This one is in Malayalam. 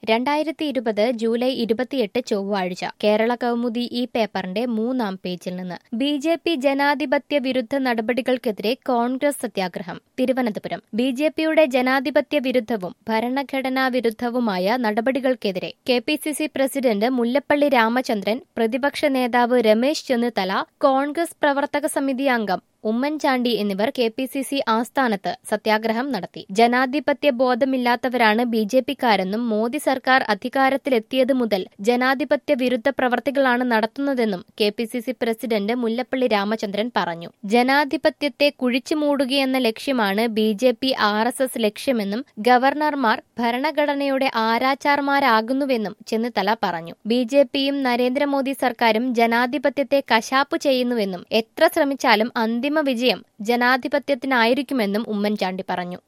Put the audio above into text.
രണ്ടായിരത്തി ഇരുപത് ജൂലൈ ഇരുപത്തിയെട്ട് ചൊവ്വാഴ്ച കേരള കൗമുദി ഈ പേപ്പറിന്റെ മൂന്നാം പേജിൽ നിന്ന് ബി ജെ പി ജനാധിപത്യ വിരുദ്ധ നടപടികൾക്കെതിരെ കോൺഗ്രസ് സത്യാഗ്രഹം തിരുവനന്തപുരം ബി ജെ പിയുടെ ജനാധിപത്യ വിരുദ്ധവും ഭരണഘടനാ വിരുദ്ധവുമായ നടപടികൾക്കെതിരെ K P C C president Mullappally Ramachandran പ്രതിപക്ഷ നേതാവ് രമേശ് ചെന്നിത്തല കോൺഗ്രസ് പ്രവർത്തക സമിതി അംഗം ഉമ്മൻചാണ്ടി എന്നിവർ കെ പി സി സി ആസ്ഥാനത്ത് സത്യാഗ്രഹം നടത്തി ജനാധിപത്യ ബോധമില്ലാത്തവരാണ് ബി ജെ പിക്കാരെന്നും മോദി സർക്കാർ അധികാരത്തിലെത്തിയത് മുതൽ ജനാധിപത്യ വിരുദ്ധ പ്രവർത്തികളാണ് നടത്തുന്നതെന്നും K P C C president Mullappally Ramachandran പറഞ്ഞു ജനാധിപത്യത്തെ കുഴിച്ചു മൂടുകയെന്ന ലക്ഷ്യമാണ് B J P R S S ലക്ഷ്യമെന്നും ഗവർണർമാർ ഭരണഘടനയുടെ ആരാച്ചാർമാരാകുന്നുവെന്നും ചെന്നിത്തല പറഞ്ഞു ബി ജെ പിയും നരേന്ദ്രമോദി സർക്കാരും ജനാധിപത്യത്തെ കശാപ്പു ചെയ്യുന്നുവെന്നും എത്ര ശ്രമിച്ചാലും അന്തിമ വിജയം ജനാധിപത്യത്തിനായിരിക്കുമെന്നും ഉമ്മൻചാണ്ടി പറഞ്ഞു